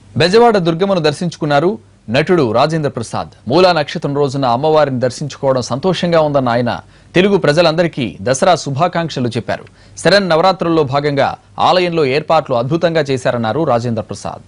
బెజవాడ దుర్గమ్మను దర్శించుకున్నారు నటుడు రాజేంద్ర ప్రసాద్ మూలా నక్షత్రం రోజున అమ్మవారిని దర్శించుకోవడం సంతోషంగా ఉందన్న ఆయన తెలుగు ప్రజలందరికీ దసరా శుభాకాంక్షలు చెప్పారు శరణ్ నవరాత్రుల్లో భాగంగా ఆలయంలో ఏర్పాట్లు అద్భుతంగా చేశారన్నారు రాజేంద్ర ప్రసాద్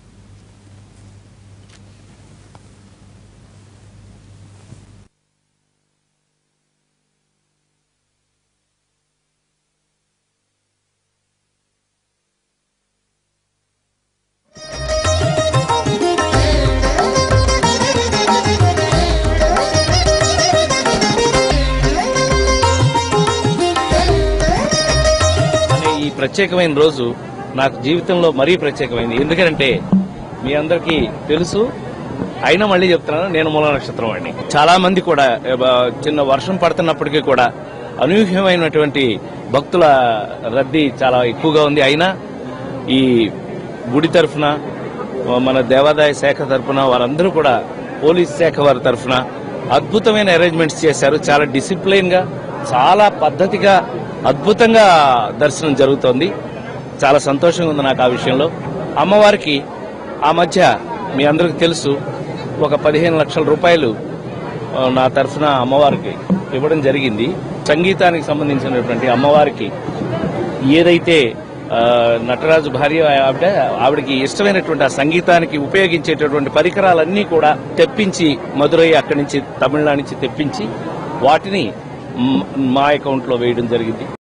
అనే ఈ ప్రత్యేకమైన రోజు నాకు జీవితంలో మరీ ప్రత్యేకమైంది ఎందుకంటే మీ అందరికీ తెలుసు అయినా మళ్ళీ చెప్తున్నాను నేను మూల నక్షత్రం వాడిని చాలా మంది కూడా ఏ, బ- చిన్న వర్షం పడుతున్నప్పటికీ కూడా అనూహ్యమైనటువంటి భక్తుల రద్దీ చాలా ఎక్కువగా ఉంది అయినా ఈ గుడి తరఫున మన దేవాదాయ శాఖ తరఫున వారందరూ కూడా పోలీస్ శాఖ వారి తరఫున అద్భుతమైన అరేంజ్మెంట్స్ చేశారు చాలా డిసిప్లైన్ గా చాలా పద్ధతిగా అద్భుతంగా దర్శనం జరుగుతోంది చాలా సంతోషంగా ఉంది నాకు ఆ విషయంలో అమ్మవారికి ఆ మధ్య మీ అందరికీ తెలుసు ఒక పదిహేను లక్షల రూపాయలు ఆ, నా తరఫున అమ్మవారికి ఇవ్వడం జరిగింది సంగీతానికి సంబంధించినటువంటి అమ్మవారికి ఏదైతే ఆ, నటరాజు భార్య ఆవిడ ఆవిడకి ఇష్టమైనటువంటి ఆ సంగీతానికి ఉపయోగించేటటువంటి పరికరాలన్నీ కూడా తెప్పించి మదురై అక్కడి నుంచి తమిళనాడు నుంచి తెప్పించి వాటిని మ్, మా అకౌంట్లో వేయడం జరిగింది